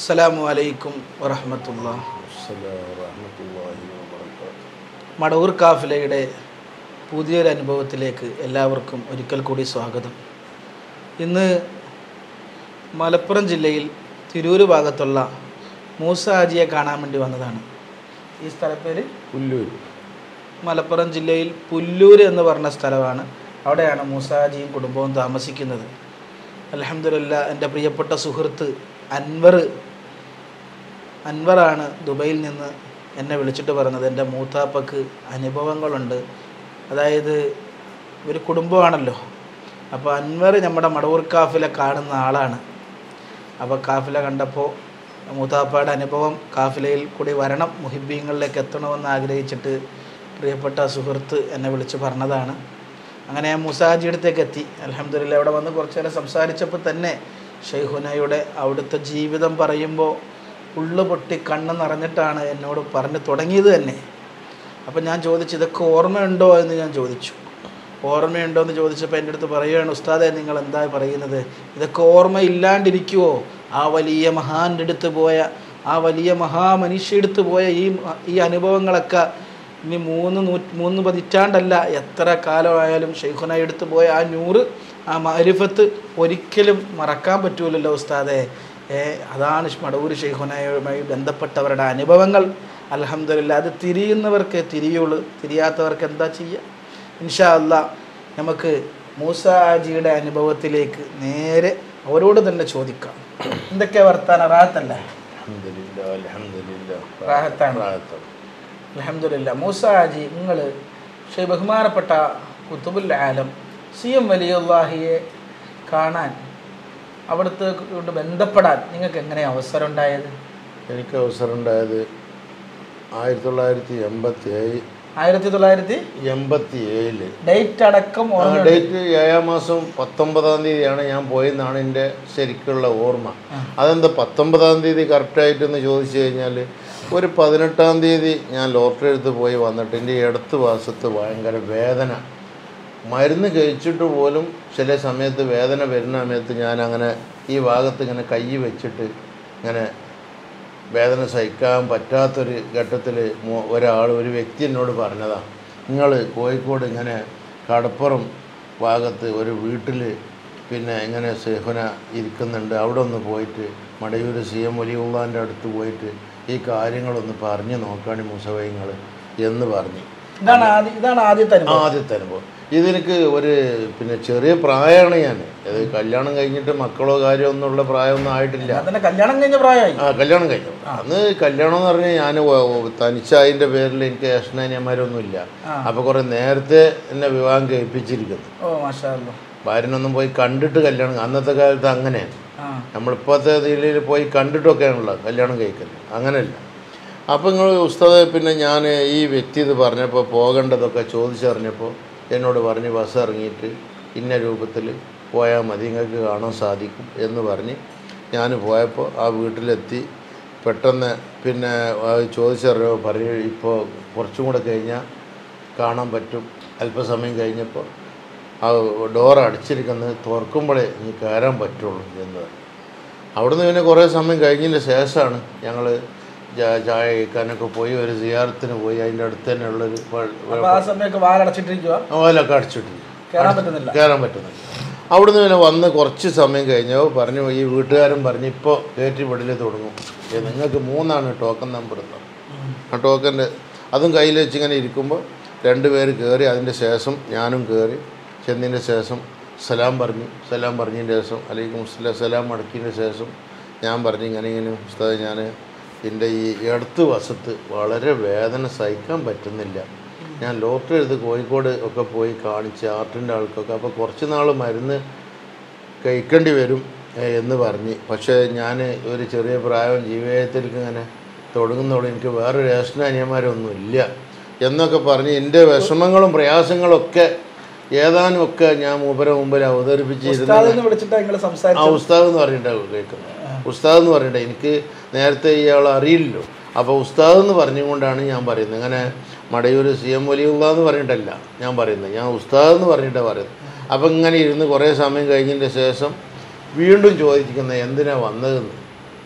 അസ്സലാമു അലൈക്കും വറഹമത്തുള്ള അസ്സലാമു വറഹ്മത്തുള്ളാഹി വബറകാതുഹു. മടവൂർ കാഫിലയുടെ പുതിയൊരു അനുഭവത്തിലേക്ക് എല്ലാവർക്കും ഒരിക്കൽ കൂടി സ്വാഗതം ഇന്ന് മലപ്പുറം ജില്ലയിൽ തിരൂര് ഭാഗത്തുള്ള മൂസ ഹാജിയെ കാണാൻ വേണ്ടി വന്നതാണ് ഈ സ്ഥലപ്പേര് പുല്ലൂർ മലപ്പുറം ജില്ലയിൽ പുല്ലൂര് എന്ന് പറഞ്ഞ സ്ഥലമാണ് അവിടെയാണ് മൂസ ഹാജിയും കുടുംബവും താമസിക്കുന്നത് അലഹമില്ല എൻ്റെ പ്രിയപ്പെട്ട സുഹൃത്ത് അൻവർ അൻവറാണ് ദുബൈയിൽ നിന്ന് എന്നെ വിളിച്ചിട്ട് പറഞ്ഞത് എൻ്റെ മൂത്താപ്പക്ക് അനുഭവങ്ങളുണ്ട് അതായത് ഒരു കുടുംബമാണല്ലോ അപ്പോൾ അൻവർ നമ്മുടെ മടവൂർ കാഫില കാണുന്ന ആളാണ് അപ്പോൾ കാഫില കണ്ടപ്പോൾ മൂത്താപ്പയുടെ അനുഭവം കാഫിലയിൽ കൂടി വരണം മുഹിബീങ്ങളിലേക്ക് എത്തണമെന്ന് ആഗ്രഹിച്ചിട്ട് പ്രിയപ്പെട്ട സുഹൃത്ത് എന്നെ വിളിച്ച് പറഞ്ഞതാണ് അങ്ങനെ ഞാൻ മുസാജി അടുത്തേക്ക് എത്തി അലഹമ്മദില്ല അവിടെ വന്ന് കുറച്ച് നേരം സംസാരിച്ചപ്പോൾ തന്നെ ഷെയ്ഹുനയുടെ അവിടുത്തെ ജീവിതം പറയുമ്പോൾ ഉള്ളു പൊട്ടി കണ്ണ് നിറഞ്ഞിട്ടാണ് എന്നോട് പറഞ്ഞു തുടങ്ങിയത് തന്നെ അപ്പം ഞാൻ ചോദിച്ചു ഇതൊക്കെ ഓർമ്മയുണ്ടോ എന്ന് ഞാൻ ചോദിച്ചു ഓർമ്മയുണ്ടോ എന്ന് ചോദിച്ചപ്പോൾ എൻ്റെ അടുത്ത് പറയുകയാണ് ഉസ്താദെ നിങ്ങൾ എന്താ പറയുന്നത് ഇതൊക്കെ ഓർമ്മയില്ലാണ്ടിരിക്കുവോ ആ വലിയ മഹാൻ്റെ അടുത്ത് പോയ ആ വലിയ മഹാമനുഷ്യ എടുത്ത് പോയ ഈ ഈ അനുഭവങ്ങളൊക്കെ ഇനി മൂന്ന് നൂ മൂന്ന് പതിറ്റാണ്ടല്ല എത്ര കാലമായാലും ഷെയ്ഖുന എടുത്ത് പോയ ആ നൂറ് ആ മാരിഫത്ത് ഒരിക്കലും മറക്കാൻ പറ്റൂലല്ലോ ഉസ്താദെ ഏ അതാണ് മടവൂർ ഷെയ്ഖുനയുമായി ബന്ധപ്പെട്ടവരുടെ അനുഭവങ്ങൾ അലഹമില്ല അത് തിരിയുന്നവർക്ക് തിരിയുള്ളൂ തിരിയാത്തവർക്ക് എന്താ ചെയ്യുക ഇൻഷാ അല്ല നമുക്ക് മൂസ ആജിയുടെ അനുഭവത്തിലേക്ക് നേരെ അവരോട് തന്നെ ചോദിക്കാം എന്തൊക്കെ വർത്താന റാഹത്തല്ലേ അൽഹംദുലില്ലാ അൽഹംദുലില്ലാ റാഹത്താണ്. റാഹത്താണ്. അലഹമില്ല മൂസ ആജി നിങ്ങൾ ഷെയ് ബഹുമാനപ്പെട്ട കുത്തുബുൽ ആലം സി എം വലിയുല്ലാഹിയെ കാണാൻ അവിടുത്തെ കൊണ്ട് ബന്ധപ്പെടാൻ നിങ്ങൾക്ക് എങ്ങനെ അവസരം ഉണ്ടായത് എനിക്ക് അവസരം ഉണ്ടായത് ആയിരത്തി തൊള്ളായിരത്തി എൺപത്തി ഏഴ് ആയിരത്തി തൊള്ളായിരത്തി എൺപത്തി ഏഴില് ഡേറ്റ് അടക്കം ഓർമ്മയുണ്ട്. ഡേറ്റ് ഏഴാം മാസം പത്തൊമ്പതാം തീയതിയാണ് ഞാൻ പോയെന്നാണ് എൻ്റെ ശരിക്കുള്ള ഓർമ്മ ആ. അതെന്താ പത്തൊമ്പതാം തീയതി കറക്റ്റായിട്ടെന്ന് ചോദിച്ചു കഴിഞ്ഞാൽ ഒരു പതിനെട്ടാം തീയതി ഞാൻ ലോട്ടറി എടുത്ത് പോയി വന്നിട്ട് എൻ്റെ ഇടത്ത് വാസത്ത് ഭയങ്കര വേദന മരുന്ന് കഴിച്ചിട്ട് പോലും ചില സമയത്ത് വേദന വരുന്ന സമയത്ത് ഞാൻ അങ്ങനെ ഈ ഭാഗത്ത് ഇങ്ങനെ കൈ വെച്ചിട്ട് ഇങ്ങനെ വേദന സഹിക്കാൻ പറ്റാത്തൊരു ഘട്ടത്തിൽ ഒരാൾ ഒരു വ്യക്തി എന്നോട് പറഞ്ഞതാണ് നിങ്ങൾ കോഴിക്കോട് ഇങ്ങനെ കടപ്പുറം ഭാഗത്ത് ഒരു വീട്ടിൽ പിന്നെ ഇങ്ങനെ സേഫന ഇരിക്കുന്നുണ്ട് അവിടെ ഒന്ന് പോയിട്ട് മടയൂർ സി എം വലിയുള്ളാൻ്റെ അടുത്ത് പോയിട്ട് ഈ കാര്യങ്ങളൊന്ന് പറഞ്ഞു നോക്കാണ് മുസവയങ്ങൾ എന്ന് പറഞ്ഞു ഇതാണ് ആദ്യ ഇതാണ് ആദ്യത്തെ അനുഭവം ആദ്യത്തെ അനുഭവം ഇതെനിക്ക് ഒരു പിന്നെ ചെറിയ പ്രായമാണ് ഞാൻ അത് കല്യാണം കഴിഞ്ഞിട്ട് മക്കളോ കാര്യമോ ഒന്നുള്ള പ്രായമൊന്നും ആയിട്ടില്ല അതിന്റെ കല്യാണം കഴിഞ്ഞ പ്രായമായി ആ കല്യാണം കഴിഞ്ഞു അന്ന് കല്യാണം എന്ന് പറഞ്ഞാൽ ഞാൻ തനിച്ചതിൻ്റെ പേരിൽ എനിക്ക് ഏഷനാനിയന്മാരൊന്നും ഇല്ല ആ. അപ്പോൾ കുറേ നേരത്തെ എന്നെ വിവാഹം കഴിപ്പിച്ചിരിക്കുന്നു ഓ മാഷാ അല്ലാ. ഭാര്യനൊന്നും പോയി കണ്ടിട്ട് കല്യാണം അന്നത്തെ കാലത്ത് അങ്ങനെയാണ് ആ നമ്മളിപ്പോഴത്തെ ഇതിൽ പോയി കണ്ടിട്ടൊക്കെയാണല്ലോ കല്യാണം കഴിക്കുന്നത് അങ്ങനെയല്ല അപ്പോൾ നിങ്ങൾ ഉസ്താദ് പിന്നെ ഞാൻ ഈ വ്യക്തി ഇത് പറഞ്ഞപ്പോൾ പോകേണ്ടതൊക്കെ ചോദിച്ചറിഞ്ഞപ്പോൾ എന്നോട് പറഞ്ഞ് ബസ് ഇറങ്ങിയിട്ട് ഇന്ന രൂപത്തിൽ പോയാൽ മതി നിങ്ങൾക്ക് കാണാൻ സാധിക്കും എന്ന് പറഞ്ഞ് ഞാൻ പോയപ്പോൾ ആ വീട്ടിലെത്തി പെട്ടെന്ന് പിന്നെ ചോദിച്ചറിയോ പറയും ഇപ്പോൾ കുറച്ചും കൂടെ കഴിഞ്ഞാൽ കാണാൻ പറ്റും അല്പസമയം കഴിഞ്ഞപ്പോൾ ആ ഡോർ അടിച്ചിരിക്കുന്നത് തുറക്കുമ്പോഴേ ഇനി കയറാൻ പറ്റുള്ളൂ എന്ന് പറഞ്ഞു അവിടുന്ന് പിന്നെ കുറേ സമയം കഴിഞ്ഞതിന് ശേഷമാണ് ഞങ്ങൾ ചായ കഴിക്കാനൊക്കെ പോയി ഒരു സിയാറത്തിന് പോയി അതിൻ്റെ അടുത്ത് തന്നെ ഉള്ളൊരു അപ്പൊ ആ സമയമൊക്കെ വാലടച്ചിട്ടിരിക്കുക ഓലൊക്കെ അടിച്ചിട്ടില്ല കേറാൻ പറ്റുന്നില്ല കയറാൻ പറ്റുന്നില്ല അവിടുന്ന് പിന്നെ വന്ന് കുറച്ച് സമയം കഴിഞ്ഞപ്പോൾ പറഞ്ഞു ഈ വീട്ടുകാരൻ പറഞ്ഞു ഇപ്പോൾ കയറ്റി വിടൽ തുടങ്ങും ഏ, നിങ്ങൾക്ക് മൂന്നാണ് ടോക്കൺ നമ്പർ എന്ന് പറഞ്ഞു. ആ ടോക്കൻ്റെ അതും കയ്യിൽ വെച്ച് ഇങ്ങനെ ഇരിക്കുമ്പോൾ രണ്ട് പേര് കയറി അതിൻ്റെ ശേഷം ഞാനും കയറി ചെന്നതിൻ്റെ ശേഷം സലാം പറഞ്ഞു സലാം പറഞ്ഞതിൻ്റെ ശേഷം അലൈക്കും മുസ്ലാം സലാം മടക്കിയതിൻ്റെ ശേഷം ഞാൻ പറഞ്ഞു ഇങ്ങനെ ഇങ്ങനെ ഉസ്താദ് ഞാൻ എൻ്റെ ഈ ഇടത്ത് വശത്ത് വളരെ വേദന സഹിക്കാൻ പറ്റുന്നില്ല ഞാൻ ലോട്ടറി എടുത്ത് കോഴിക്കോട് ഒക്കെ പോയി കാണിച്ച് ആർട്ടിൻ്റെ ആൾക്കൊക്കെ അപ്പോൾ കുറച്ച് നാൾ മരുന്ന് കഴിക്കേണ്ടി വരും ഏ, എന്ന് പറഞ്ഞ് പക്ഷേ ഞാൻ ഒരു ചെറിയ പ്രായം ജീവിതത്തിലേക്ക് ഇങ്ങനെ തുടങ്ങുന്നതോടെ എനിക്ക് വേറെ രേഷൻ അനിയന്മാരൊന്നും ഇല്ല എന്നൊക്കെ പറഞ്ഞ് എൻ്റെ വിഷമങ്ങളും പ്രയാസങ്ങളൊക്കെ ഏതാനും ഒക്കെ ഞാൻ മൂപ്പര മുമ്പിൽ അവതരിപ്പിച്ചിരുന്നു ഉസ്താദിനെ വിളിച്ചിട്ടാ നിങ്ങൾ ആ സംസാരിച്ചു ഉസ്താദ് എന്ന് പറഞ്ഞിട്ടാണ് കേൾക്കുന്നത് ഉസ്താദ് എന്ന് പറഞ്ഞിട്ട് എനിക്ക് നേരത്തെ ഇയാൾ അറിയില്ലല്ലോ അപ്പോൾ ഉസ്താദ് എന്ന് പറഞ്ഞുകൊണ്ടാണ് ഞാൻ പറയുന്നത് അങ്ങനെ മടയൂർ സി എം വലിയുള്ള എന്ന് പറഞ്ഞിട്ടല്ല ഞാൻ പറയുന്നത് ഞാൻ ഉസ്താദ് എന്ന് പറഞ്ഞിട്ടാണ് പറയുന്നത് അപ്പം ഇങ്ങനെ ഇരുന്ന് കുറേ സമയം കഴിഞ്ഞതിൻ്റെ ശേഷം വീണ്ടും ചോദിക്കുന്നത് എന്തിനാ വന്നതെന്ന്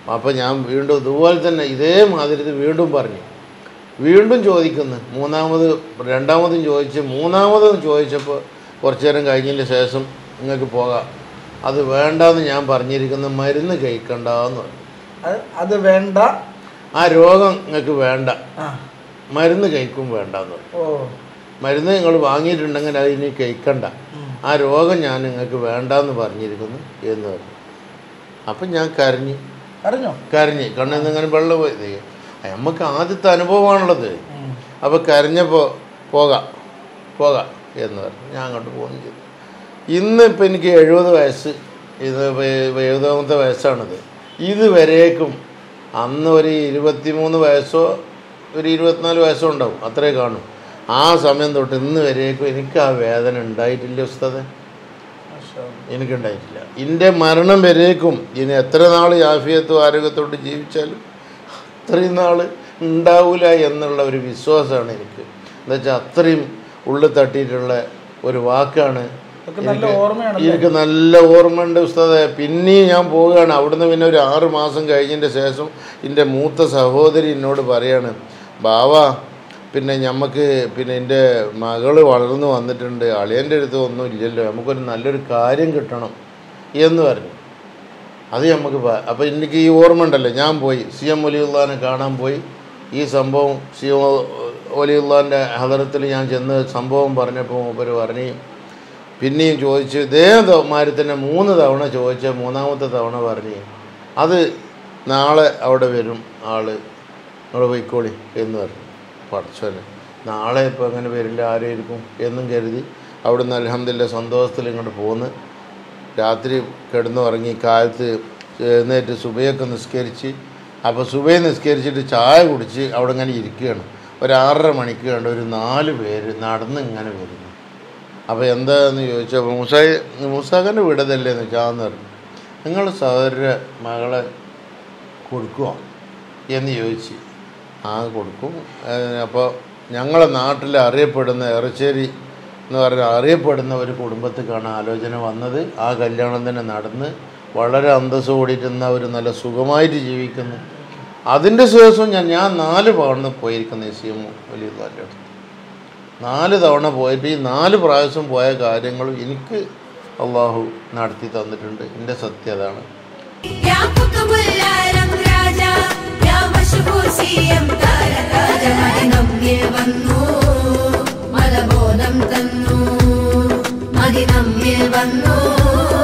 അപ്പോൾ ഞാൻ വീണ്ടും ഇതുപോലെ തന്നെ ഇതേമാതിരി ഇത് വീണ്ടും പറഞ്ഞു വീണ്ടും ചോദിക്കുന്നു മൂന്നാമത് രണ്ടാമതും ചോദിച്ച് മൂന്നാമതും ചോദിച്ചപ്പോൾ കുറച്ചു നേരം കഴിഞ്ഞതിന് ശേഷം നിങ്ങൾക്ക് പോകാം അത് വേണ്ടാന്ന് ഞാൻ പറഞ്ഞിരിക്കുന്ന മരുന്ന് കഴിക്കണ്ടെന്ന് പറഞ്ഞു അത് അത് വേണ്ട ആ രോഗം നിങ്ങൾക്ക് വേണ്ട ആ മരുന്ന് കഴിക്കും വേണ്ടെന്ന് പറഞ്ഞു ഓ മരുന്ന് നിങ്ങൾ വാങ്ങിയിട്ടുണ്ടെങ്കിൽ അത് ഇനി കഴിക്കണ്ട ഉം. ആ രോഗം ഞാൻ നിങ്ങൾക്ക് വേണ്ടാന്ന് പറഞ്ഞിരിക്കുന്നു എന്ന് പറഞ്ഞു അപ്പം ഞാൻ കരഞ്ഞു അറിഞ്ഞോ കരഞ്ഞ് കണ്ണിൽ നിന്ന് ഇങ്ങനെ വെള്ളം പോയി ദേ, നമുക്ക് ആദ്യത്തെ അനുഭവമാണുള്ളത് ഉം. അപ്പോൾ കരഞ്ഞപ്പോൾ പോകാം പോകാം എന്ന് പറഞ്ഞു ഞാൻ അങ്ങോട്ട് പോകുന്നു ചെയ്തു ഇന്നിപ്പോൾ എനിക്ക് എഴുപത് വയസ്സ് ഇത് ഇപ്പൊ എഴുപതാമത്തെ വയസ്സാണിത് ഇതുവരേക്കും അന്ന് ഒരു ഇരുപത്തിമൂന്ന് വയസ്സോ ഒരു ഇരുപത്തിനാല് വയസ്സോ ഉണ്ടാവും അത്രേ കാണും ആ സമയം തൊട്ട് ഇന്ന് വരേക്കും എനിക്ക് ആ വേദന ഉണ്ടായിട്ടില്ല ഉസ്താദെ മാഷാ അല്ലാ. എനിക്കുണ്ടായിട്ടില്ല എൻ്റെ മരണം വരേക്കും ഇനി എത്ര നാൾ ആഫിയത്തും ആരോഗ്യത്തോട്ട് ജീവിച്ചാലും അത്രയും നാൾ ഉണ്ടാവില്ല എന്നുള്ള ഒരു വിശ്വാസമാണ് എനിക്ക് എന്നുവെച്ചാൽ അത്രയും ഉള്ളിൽ തട്ടിയിട്ടുള്ള ഒരു വാക്കാണ് അതൊക്കെ നല്ല എനിക്ക് ഓർമ്മയാണല്ലേ എനിക്ക് നല്ല ഓർമ്മയുണ്ട് ഉസ്താദെ പിന്നെയും ഞാൻ പോവുകയാണ് അവിടുന്ന് പിന്നെ ഒരു ആറ് മാസം കഴിഞ്ഞതിൻ്റെ ശേഷം എൻ്റെ മൂത്ത സഹോദരി എന്നോട് പറയാണ് ബാവാ പിന്നെ ഞമ്മക്ക് പിന്നെ എൻ്റെ മകള് വളർന്നു വന്നിട്ടുണ്ട് അളിയൻ്റെ അടുത്ത് ഒന്നും ഇല്ലല്ലോ നമുക്കൊരു നല്ലൊരു കാര്യം കിട്ടണം എന്ന് പറഞ്ഞു അത് നമുക്ക് അപ്പോൾ എനിക്ക് ഈ ഓർമ്മ ഉണ്ടല്ലോ ഞാൻ പോയി സി എം വലിയുള്ളാനെ കാണാൻ പോയി ഈ സംഭവം സി എം വലിയുള്ളാൻ്റെ ഹദറത്തിൽ ഞാൻ ചെന്ന് സംഭവം പറഞ്ഞപ്പോൾ മൂപ്പര് പറഞ്ഞു പിന്നെയും ചോദിച്ചു ഇതേ മാതിരി തന്നെ മൂന്ന് തവണ ചോദിച്ച മൂന്നാമത്തെ തവണ പറഞ്ഞ് അത് നാളെ അവിടെ വരും ആള് നിങ്ങൾ പോയിക്കോളി എന്ന് പറഞ്ഞു പഠിച്ചോനെ നാളെ ഇപ്പോൾ അങ്ങനെ വരില്ല ആരായിരിക്കും എന്നും കരുതി അവിടുന്ന് അലഹമില്ല സന്തോഷത്തിൽ ഇങ്ങോട്ട് പോന്ന് രാത്രി കിടന്നുറങ്ങി കാലത്ത് എഴുന്നേറ്റ് സുബയൊക്കെ നിസ്കരിച്ച് അപ്പോൾ സുബയെ നിസ്കരിച്ചിട്ട് ചായ കുടിച്ച് അവിടെ ഇങ്ങനെ ഇരിക്കുകയാണ് ഒരു ആറര മണിക്ക് കണ്ട് ഒരു നാല് പേര് നടന്ന് ഇങ്ങനെ വരുന്നു അപ്പോൾ എന്താന്ന് ചോദിച്ചപ്പോൾ മൂസായി മൂസാഖൻ്റെ വീടതല്ലേ എന്ന് വെച്ചാന്ന് പറഞ്ഞു നിങ്ങൾ സഹോദര മകളെ കൊടുക്കുമോ എന്ന് ചോദിച്ച് ആ കൊടുക്കും അപ്പോൾ ഞങ്ങളെ നാട്ടിൽ അറിയപ്പെടുന്ന എറച്ചേരി എന്ന് പറഞ്ഞാൽ അറിയപ്പെടുന്ന ഒരു കുടുംബത്തിലേക്കാണ് ആലോചന വന്നത് ആ കല്യാണം തന്നെ നടന്ന് വളരെ അന്തസ്സ് കൂടിയിരുന്ന ഒരു നല്ല സുഖമായിട്ട് ജീവിക്കുന്നു അതിൻ്റെ ശേഷം ഞാൻ ഞാൻ നാല് പവണ് പോയിരിക്കുന്നു സി എം വലിയ അടുത്ത് നാല് തവണ പോയിട്ട് ഈ നാല് പ്രാവശ്യം പോയ കാര്യങ്ങളും എനിക്ക് അള്ളാഹു നടത്തി തന്നിട്ടുണ്ട് എൻ്റെ സത്യം അതാണ് يا قطب العالم راجا يا مشهور سيم താരരാജ മദിനമ്മിൽ വന്നു മലബോധം തന്നു മദിനമ്മിൽ വന്നു